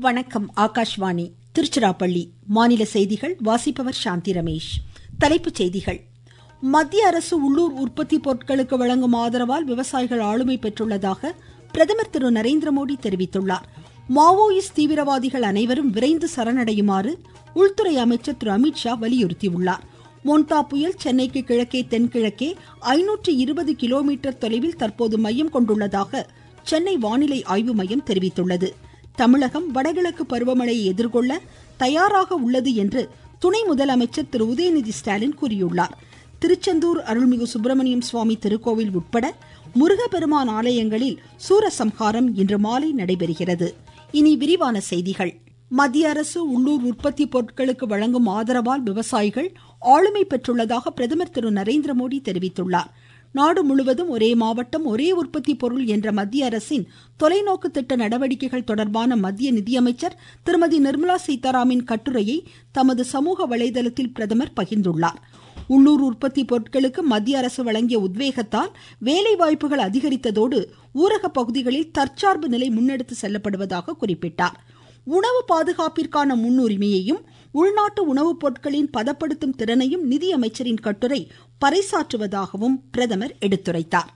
வணக்கம் ஆகாஷ்வாணி திருச்சிராப்பள்ளி மாநில செய்திகள் வாசிப்பவர் சாந்தி ரமேஷ் தலைப்புச் செய்திகள் மத்திய அரசு உள்ளூர் உற்பத்தி பொருட்களுக்கு வழங்கும் ஆதரவால் விவசாயிகள் ஆளுமை பெற்றுள்ளதாக பிரதமர் திரு நரேந்திரமோடி தெரிவித்துள்ளார் மாவோயிஸ்ட் தீவிரவாதிகள் அனைவரும் விரைந்து சரணடையுமாறு உள்துறை அமைச்சர் திரு அமித்ஷா வலியுறுத்தியுள்ளார் மோன்தா புயல் சென்னைக்கு கிழக்கே தென்கிழக்கே ஐநூற்று இருபது கிலோமீட்டர் தொலைவில் தற்போது மையம் கொண்டுள்ளதாக சென்னை வானிலை ஆய்வு மையம் தெரிவித்துள்ளது தமிழகம் வடகிழக்கு பருவமழையை எதிர்கொள்ள தயாராக உள்ளது என்று துணை முதலமைச்சர் திரு உதயநிதி ஸ்டாலின் கூறியுள்ளார் திருச்செந்தூர் அருள்மிகு சுப்பிரமணியம் சுவாமி திருக்கோவில் உட்பட முருகப்பெருமான் ஆலயங்களில் சூரசம்ஹாரம் இன்று மாலை நடைபெறுகிறது இனி விரிவான செய்திகள் மத்திய அரசு உள்ளூர் உற்பத்தி பொருட்களுக்கு வழங்கும் ஆதரவால் விவசாயிகள் ஆளுமை பெற்றுள்ளதாக பிரதமர் திரு நரேந்திரமோடி தெரிவித்துள்ளார் நாடு முழுவதும் ஒரே மாவட்டம் ஒரே உற்பத்தி பொருள் என்ற மத்திய அரசின் தொலைநோக்கு திட்ட நடவடிக்கைகள் தொடர்பான மத்திய நிதியமைச்சர் திருமதி நிர்மலா சீதாராமின் கட்டுரையை தமது சமூக வலைதளத்தில் பிரதமர் பகிர்ந்துள்ளார் உள்ளூர் உற்பத்தி பொருட்களுக்கு மத்திய அரசு வழங்கிய உத்வேகத்தால் வேலை வாய்ப்புகள் அதிகரித்ததோடு ஊரக பகுதிகளில் தற்சார்பு நிலை முன்னெடுத்து செல்லப்படுவதாக குறிப்பிட்டார் உணவு பாதுகாப்பிற்கான முன்னுரிமையையும் உள்நாட்டு உணவுப் பொருட்களின் பதப்படுத்தும் திறனையும் நிதியமைச்சரின் கட்டுரை பறைசாற்றுவதாகவும் பிரதமர் எடுத்துரைத்தார்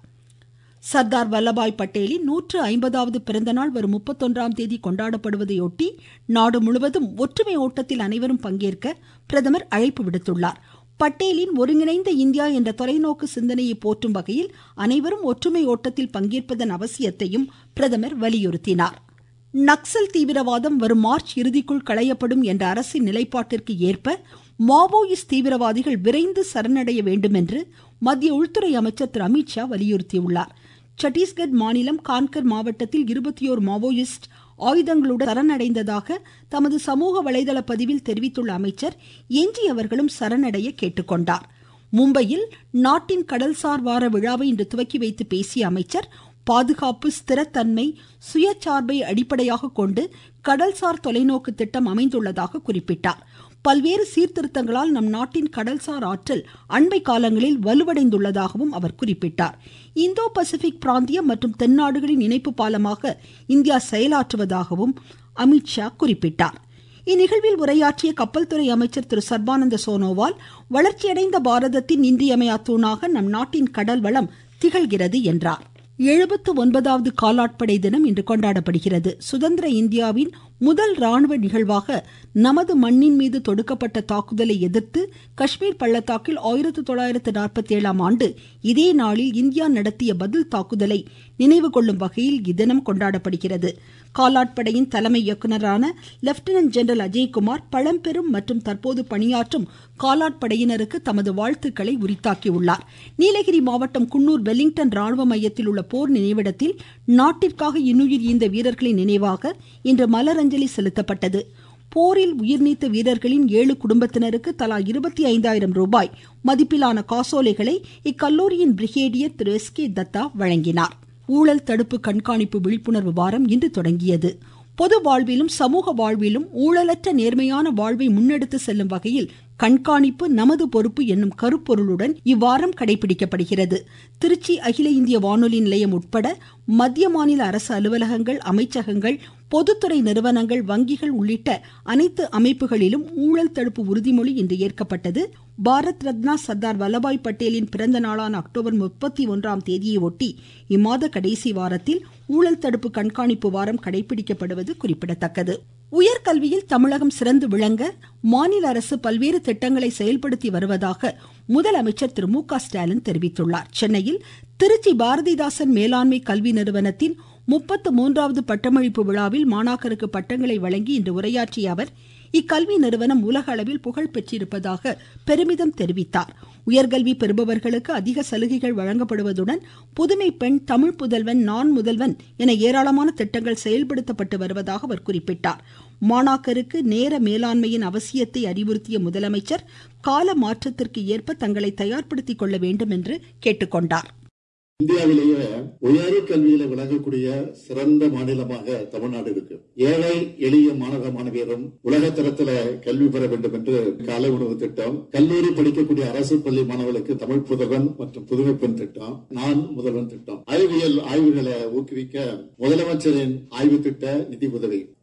சர்தார் வல்லபாய் பட்டேலின் நூற்று ஐம்பதாவது பிறந்தநாள் வரும் முப்பத்தொன்றாம் தேதி கொண்டாடப்படுவதையொட்டி நாடு முழுவதும் ஒற்றுமை ஓட்டத்தில் அனைவரும் பங்கேற்க பிரதமர் அழைப்பு விடுத்துள்ளார் பட்டேலின் ஒருங்கிணைந்த இந்தியா என்ற தொலைநோக்கு சிந்தனையை போற்றும் வகையில் அனைவரும் ஒற்றுமை ஓட்டத்தில் பங்கேற்பதன் அவசியத்தையும் பிரதமர் வலியுறுத்தினார் நக்சல் தீவிரவாதம் வரும் மார்ச் இறுதிக்குள் களையப்படும் என்ற அரசின் நிலைப்பாட்டிற்கு ஏற்ப மாவோயிஸ்ட் தீவிரவாதிகள் விரைந்து சரணடைய வேண்டும் என்று மத்திய உள்துறை அமைச்சர் திரு அமித்ஷா வலியுறுத்தியுள்ளார் சத்தீஸ்கட் மாநிலம் கான்கர் மாவட்டத்தில் இருபத்தி ஓர் மாவோயிஸ்ட் ஆயுதங்களுடன் சரணடைந்ததாக தமது சமூக வலைதள பதிவில் தெரிவித்துள்ள அமைச்சர் எஞ்சியவர்களும் சரணடைய கேட்டுக்கொண்டார் மும்பையில் நாட்டின் கடல்சார் வார விழாவை இன்று துவக்கி வைத்து பேசிய அமைச்சர் பாதுகாப்பு ஸ்திரத்தன்மை சுயசார்பை அடிப்படையாக கொண்டு கடல்சார் தொலைநோக்கு திட்டம் அமைந்துள்ளதாக குறிப்பிட்டார் பல்வேறு சீர்திருத்தங்களால் நம் நாட்டின் கடல்சார் ஆற்றல் அண்மை காலங்களில் வலுவடைந்துள்ளதாகவும் அவர் குறிப்பிட்டார் இந்தோ பசிபிக் பிராந்தியம் மற்றும் தென்னாடுகளின் இணைப்பு பாலமாக இந்தியா செயலாற்றுவதாகவும் அமித்ஷா குறிப்பிட்டார் இந்நிகழ்வில் உரையாற்றிய கப்பல் துறை அமைச்சர் திரு சர்பானந்த சோனோவால் வளர்ச்சியடைந்த பாரதத்தின் இன்றியமையா தூணாக நம் நாட்டின் கடல் வளம் திகழ்கிறது என்றார் எழுபத்து ஒன்பதாவது காலாட்படை தினம் இன்று கொண்டாடப்படுகிறது சுதந்திர இந்தியாவின் முதல் ராணுவ நிகழ்வாக நமது மண்ணின் மீது தொடுக்கப்பட்ட தாக்குதலை எதிர்த்து காஷ்மீர் பள்ளத்தாக்கில் ஆயிரத்து தொள்ளாயிரத்து நாற்பத்தி ஏழாம் ஆண்டு இதே நாளில் இந்தியா நடத்திய பதில் தாக்குதலை நினைவு கொள்ளும் வகையில் இத்தினம் கொண்டாடப்படுகிறது காலாட்படையின் தலைமை இயக்குநரான லெப்டினன்ட் ஜெனரல் அஜய்குமார் பழம்பெரும் மற்றும் தற்போது பணியாற்றும் காலாட்படையினருக்கு தமது வாழ்த்துக்களை உரித்தாக்கியுள்ளார் நீலகிரி மாவட்டம் குன்னூர் வெலிங்டன் ராணுவ மையத்தில் உள்ள போர் நினைவிடத்தில் நாட்டிற்காக இன்னுயிர் ஈந்த வீரர்களின் நினைவாக இன்று மலரஞ்சலி செலுத்தப்பட்டது போரில் உயிர்நீத்த வீரர்களின் ஏழு குடும்பத்தினருக்கு தலா இருபத்தி ஐந்தாயிரம் ரூபாய் மதிப்பிலான காசோலைகளை இக்கல்லூரியின் பிரிகேடியர் திரு எஸ் கே தத்தா வழங்கினார் ஊழல் தடுப்பு கண்காணிப்பு விழிப்புணர்வு வாரம் இன்று தொடங்கியது பொது வாழ்விலும் சமூக வாழ்விலும் ஊழலற்ற நேர்மையான வாழ்வை முன்னெடுத்து செல்லும் வகையில் கண்காணிப்பு நமது பொறுப்பு என்னும் கருப்பொருளுடன் இவ்வாரம் கடைபிடிக்கப்படுகிறது திருச்சி அகில இந்திய வானொலி நிலையம் உட்பட மத்திய மாநில அரசு அலுவலகங்கள் அமைச்சகங்கள் பொதுத்துறை நிறுவனங்கள் வங்கிகள் உள்ளிட்ட அனைத்து அமைப்புகளிலும் ஊழல் தடுப்பு உறுதிமொழி இன்று ஏற்கப்பட்டது பாரத் ரத்னா சர்தார் வல்லபாய் பட்டேலின் பிறந்த நாளான அக்டோபர் முப்பத்தி ஒன்றாம் தேதியை ஒட்டி இம்மாத கடைசி வாரத்தில் ஊழல் தடுப்பு கண்காணிப்பு வாரம் கடைபிடிக்கப்படுவது குறிப்பிடத்தக்கது உயர்கல்வியில் தமிழகம் சிறந்து விளங்க மாநில அரசு பல்வேறு திட்டங்களை செயல்படுத்தி வருவதாக முதலமைச்சர் திரு மு க ஸ்டாலின் தெரிவித்துள்ளார் சென்னையில் திருச்சி பாரதிதாசன் மேலாண்மை கல்வி நிறுவனத்தின் முப்பத்து மூன்றாவது பட்டமளிப்பு விழாவில் மாணாக்கருக்கு பட்டங்களை வழங்கி இன்று உரையாற்றிய அவர் இக்கல்வி நிறுவனம் உலக அளவில் புகழ் பெற்றிருப்பதாக பெருமிதம் தெரிவித்தார் உயர்கல்வி பெறுபவர்களுக்கு அதிக சலுகைகள் வழங்கப்படுவதுடன் புதுமை பெண் தமிழ் புதல்வன் நான் முதல்வன் என ஏராளமான திட்டங்கள் செயல்படுத்தப்பட்டு வருவதாக அவர் குறிப்பிட்டார் மாணாக்கருக்கு நேர மேலாண்மையின் அவசியத்தை அறிவுறுத்திய முதலமைச்சர் கால மாற்றத்திற்கு ஏற்ப தங்களை தயார்படுத்திக் கொள்ள வேண்டும் என்று கேட்டுக்கொண்டார் இந்தியாவிலேயே உயர் கல்வியில விளங்கக்கூடிய சிறந்த மாநிலமாக தமிழ்நாடு இருக்கு ஏழை எளிய மாணவ மாணவியரும் உலக தரத்துல கல்வி பெற வேண்டும் என்று காலை உணவு திட்டம் கல்லூரி படிக்கக்கூடிய அரசு பள்ளி மாணவர்களுக்கு தமிழ் புதல்வன் மற்றும் புதுமை பெண் திட்டம் நான் முதல்வன் திட்டம் அறிவியல் ஆய்வுகளை ஊக்குவிக்க முதலமைச்சரின் ஆய்வு திட்ட நிதி உதவி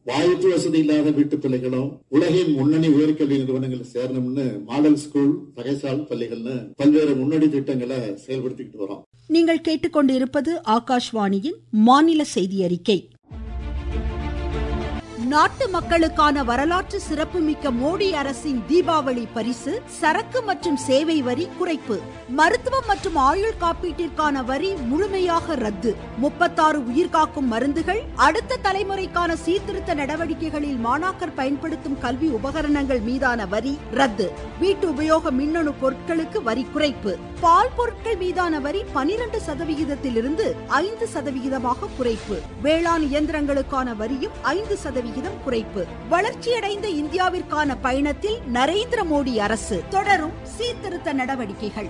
வாயுத்து வசதி இல்லாத வீட்டு பிள்ளைகளும் உலகின் முன்னணி உயர்கல்வி நிறுவனங்கள் சேரணும்னு மாடல் ஸ்கூல் தகைசால் பள்ளிகள்னு பல்வேறு முன்னணி திட்டங்களை செயல்படுத்திக்கிட்டு வரோம் நீங்கள் கேட்டுக்கொண்டிருப்பது ஆகாஷ்வாணியின் மாநில செய்தி அறிக்கை நாட்டு மக்களுக்கான வரலாற்று சிறப்புமிக்க மோடி அரசின் தீபாவளி பரிசு சரக்கு மற்றும் சேவை வரி குறைப்பு மருத்துவம் மற்றும் ஆயுள் காப்பீட்டிற்கான வரி முழுமையாக ரத்து முப்பத்தாறு உயிர்காக்கும் மருந்துகள் அடுத்த தலைமுறைக்கான சீர்திருத்த நடவடிக்கைகளில் மாணாக்கர் பயன்படுத்தும் கல்வி உபகரணங்கள் மீதான வரி ரத்து வீட்டு உபயோக மின்னணு பொருட்களுக்கு வரி குறைப்பு பால் பொருட்கள் மீதான வரி பனிரெண்டு சதவிகிதத்திலிருந்து ஐந்து சதவிகிதமாக குறைப்பு வேளாண் இயந்திரங்களுக்கான வரியும் ஐந்து சதவிகிதம் குறைப்பு வளர்ச்சியடைந்த இந்தியாவிற்கான பயணத்தில் நரேந்திர மோடி அரசு தொடரும் சீர்திருத்த நடவடிக்கைகள்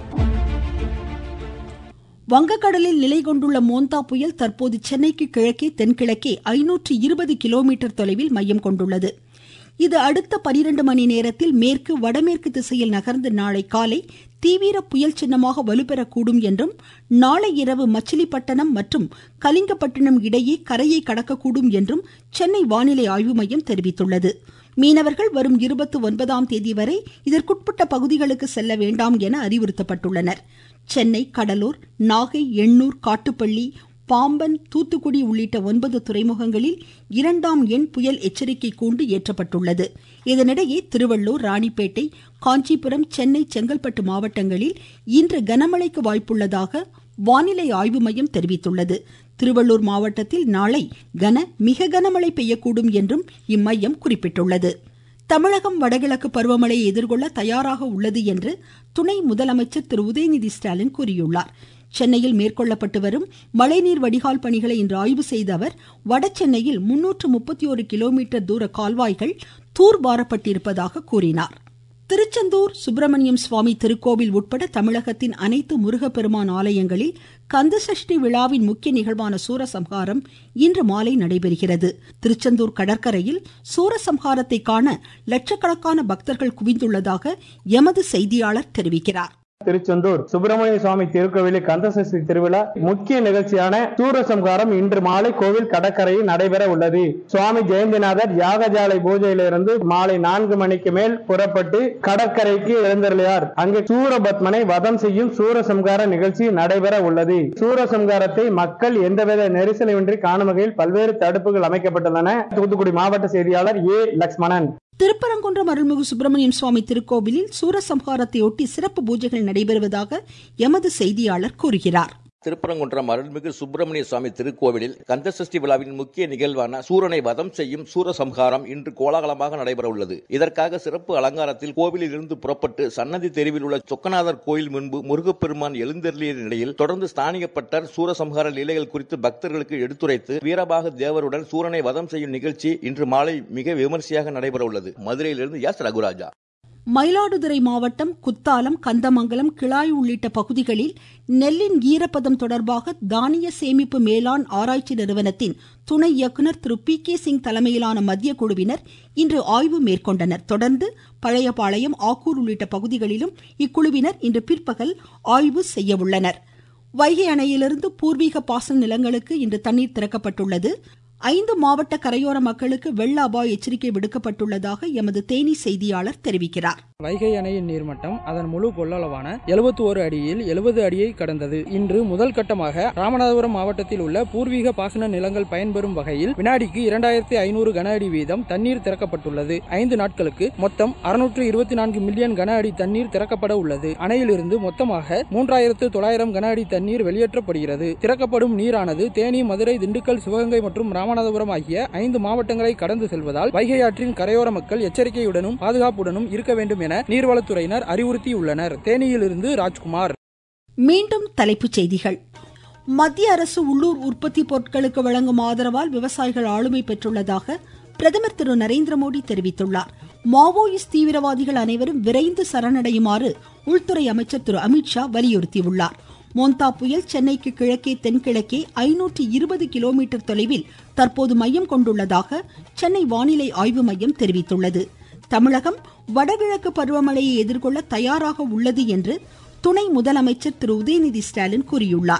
வங்கக்கடலில் நிலை கொண்டுள்ள மோந்தா புயல் தற்போது சென்னைக்கு கிழக்கே தென்கிழக்கே ஐநூற்று இருபது கிலோமீட்டர் தொலைவில் மையம் கொண்டுள்ளது இது அடுத்த பனிரெண்டு மணி நேரத்தில் மேற்கு வடமேற்கு திசையில் நகர்ந்து நாளை காலை தீவிர புயல் சின்னமாக வலுப்பெறக்கூடும் என்றும் நாளை இரவு மச்சிலிப்பட்டினம் மற்றும் கலிங்கப்பட்டினம் இடையே கரையை கடக்கக்கூடும் என்றும் சென்னை வானிலை ஆய்வு மையம் தெரிவித்துள்ளது மீனவர்கள் வரும் இருபத்தி ஒன்பதாம் தேதி வரை இதற்குட்பட்ட பகுதிகளுக்கு செல்ல வேண்டாம் என அறிவுறுத்தப்பட்டுள்ளனர் சென்னை கடலூர் நாகை எண்ணூர் காட்டுப்பள்ளி பாம்பன் தூத்துக்குடி உள்ளிட்ட ஒன்பது துறைமுகங்களில் இரண்டாம் எண் புயல் எச்சரிக்கை கூண்டு ஏற்றப்பட்டுள்ளது இதனிடையே திருவள்ளூர் ராணிப்பேட்டை காஞ்சிபுரம் சென்னை செங்கல்பட்டு மாவட்டங்களில் இன்று கனமழைக்கு வாய்ப்புள்ளதாக வானிலை ஆய்வு மையம் தெரிவித்துள்ளது திருவள்ளூர் மாவட்டத்தில் நாளை கன மிக கனமழை பெய்யக்கூடும் என்றும் இம்மையம் குறிப்பிட்டுள்ளது தமிழகம் வடகிழக்கு பருவமழையை எதிர்கொள்ள தயாராக உள்ளது என்று துணை முதலமைச்சர் திரு உதயநிதி ஸ்டாலின் கூறியுள்ளார் சென்னையில் மேற்கொள்ளப்பட்டு வரும் மழைநீர் வடிகால் பணிகளை இன்று ஆய்வு செய்த அவர் வடசென்னையில் முன்னூற்று முப்பத்தி ஒரு கிலோமீட்டர் தூர கால்வாய்கள் தூர்வாரப்பட்டிருப்பதாக கூறினார் திருச்செந்தூர் சுப்பிரமணியம் சுவாமி திருக்கோவில் உட்பட தமிழகத்தின் அனைத்து முருகப்பெருமான் ஆலயங்களில் கந்தசஷ்டி விழாவின் முக்கிய நிகழ்வான சூரசம்ஹாரம் இன்று மாலை நடைபெறுகிறது திருச்செந்தூர் கடற்கரையில் சூரசம்ஹாரத்தை காண லட்சக்கணக்கான பக்தர்கள் குவிந்துள்ளதாக எமது செய்தியாளர் தெரிவிக்கிறார் திருச்செந்தூர் சுப்பிரமணிய சுவாமி திருக்கோவிலில் கந்தசஷ்டி திருவிழா முக்கிய நிகழ்ச்சியான சூரசம்ஹாரம் இன்று மாலை கோவில் கடற்கரையில் நடைபெற உள்ளது சுவாமி ஜெயந்திநாதர் யாகஜாலை பூஜையிலிருந்து மாலை நான்கு மணிக்கு மேல் புறப்பட்டு கடற்கரைக்கு எழுந்தருளியார் அங்கு சூரபத்மனை வதம் செய்யும் சூரசம்ஹார நிகழ்ச்சி நடைபெற உள்ளது சூரசம்ஹாரத்தை மக்கள் எந்தவித நெரிசலுமின்றி காணும் வகையில் பல்வேறு தடுப்புகள் அமைக்கப்பட்டுள்ளன தூத்துக்குடி மாவட்ட செய்தியாளர் ஏ லக்ஷ்மணன் திருப்பரங்குன்றம் அருள்மிகு சுப்பிரமணியம் சுவாமி திருக்கோவிலில் சூரசம்ஹாரத்தையொட்டி சிறப்பு பூஜைகள் நடைபெறுவதாக எமது செய்தியாளர் கூறுகிறார் திருப்பரங்குன்றம் அருள்மிகு சுப்பிரமணிய சுவாமி திருக்கோவிலில் கந்தசஷ்டி விழாவின் முக்கிய நிகழ்வான சூரனை வதம் செய்யும் சூரசம்ஹாரம் இன்று கோலாகலமாக நடைபெற உள்ளது இதற்காக சிறப்பு அலங்காரத்தில் கோவிலில் இருந்து புறப்பட்டு சன்னதி தெருவில் உள்ள சொக்கநாதர் கோயில் முன்பு முருகப்பெருமான் எழுந்தருளிய நிலையில் தொடர்ந்து ஸ்தானிகப்பட்டர் சூரசம்ஹார லீலைகள் குறித்து பக்தர்களுக்கு எடுத்துரைத்து வீரபாக தேவருடன் சூரனை வதம் செய்யும் நிகழ்ச்சி இன்று மாலை மிக விமர்சையாக நடைபெற உள்ளது மதுரையிலிருந்து எஸ் ரகுராஜா மயிலாடுதுறை மாவட்டம் குத்தாலம் கந்தமங்கலம் கிளாய் உள்ளிட்ட பகுதிகளில் நெல்லின் ஈரப்பதம் தொடர்பாக தானிய சேமிப்பு மேலாண் ஆராய்ச்சி நிறுவனத்தின் துணை இயக்குநர் திரு பி கே சிங் தலைமையிலான மத்திய குழுவினர் இன்று ஆய்வு மேற்கொண்டனர் தொடர்ந்து பழையபாளையம் ஆக்கூர் உள்ளிட்ட பகுதிகளிலும் இக்குழுவினர் இன்று பிற்பகல் ஆய்வு செய்ய உள்ளனர் வைகை அணையிலிருந்து பூர்வீக பாசன நிலங்களுக்கு இன்று தண்ணீர் திறக்கப்பட்டுள்ளது ஐந்து மாவட்ட கரையோர மக்களுக்கு வெள்ள அபாய எச்சரிக்கை விடுக்கப்பட்டுள்ளதாக எமது தேனி செய்தியாளர் தெரிவிக்கிறார் வைகை அணையின் நீர்மட்டம் அதன் முழு கொள்ளளவான எழுபத்தி ஒரு அடியில் எழுபது அடியை கடந்தது இன்று முதல் கட்டமாக ராமநாதபுரம் மாவட்டத்தில் உள்ள பூர்வீக பாசன நிலங்கள் பயன்பெறும் வகையில் வினாடிக்கு இரண்டாயிரத்தி ஐநூறு கன அடி வீதம் தண்ணீர் திறக்கப்பட்டுள்ளது ஐந்து நாட்களுக்கு மொத்தம் அறுநூற்று இருபத்தி நான்கு மில்லியன் கன அடி தண்ணீர் திறக்கப்பட உள்ளது அணையிலிருந்து மொத்தமாக மூன்றாயிரத்து தொள்ளாயிரம் கன அடி தண்ணீர் வெளியேற்றப்படுகிறது திறக்கப்படும் நீரானது தேனி மதுரை திண்டுக்கல் சிவகங்கை மற்றும் ராமநாதபுரம் ஆகிய ஐந்து மாவட்டங்களை கடந்து செல்வதால் வைகை ஆற்றின் கரையோர மக்கள் எச்சரிக்கையுடனும் பாதுகாப்புடனும் இருக்க வேண்டும் என நீர்வளத்துறையினர் அறிவுறுத்தியுள்ளனர் தேனியிலிருந்து ராஜ்குமார் மீண்டும் தலைப்புச் செய்திகள் மத்திய அரசு உள்ளூர் உற்பத்தி பொருட்களுக்கு வழங்கும் ஆதரவால் விவசாயிகள் ஆளுமை பெற்றுள்ளதாக பிரதமர் திரு நரேந்திர மோடி தெரிவித்துள்ளார் மாவோயிஸ்ட் தீவிரவாதிகள் அனைவரும் விரைந்து சரணடையுமாறு உள்துறை அமைச்சர் திரு அமித்ஷா வலியுறுத்தியுள்ளார் மோந்தா புயல் சென்னைக்கு கிழக்கே தென்கிழக்கே ஐநூற்றி இருபது கிலோமீட்டர் தொலைவில் தற்போது மையம் கொண்டுள்ளதாக சென்னை வானிலை ஆய்வு மையம் தெரிவித்துள்ளது தமிழகம் வடகிழக்கு பருவமழையை எதிர்கொள்ள தயாராக உள்ளது என்று துணை முதலமைச்சர் திரு உதயநிதி ஸ்டாலின் கூறியுள்ளார்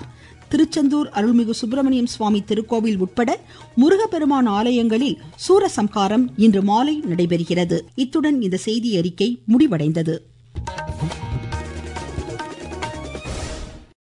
திருச்செந்தூர் அருள்மிகு சுப்பிரமணியம் சுவாமி திருக்கோவில் உட்பட முருகப்பெருமான் ஆலயங்களில் சூரசம்காரம் இன்று மாலை நடைபெறுகிறது இத்துடன் இந்த செய்தி அறிக்கை முடிவடைந்தது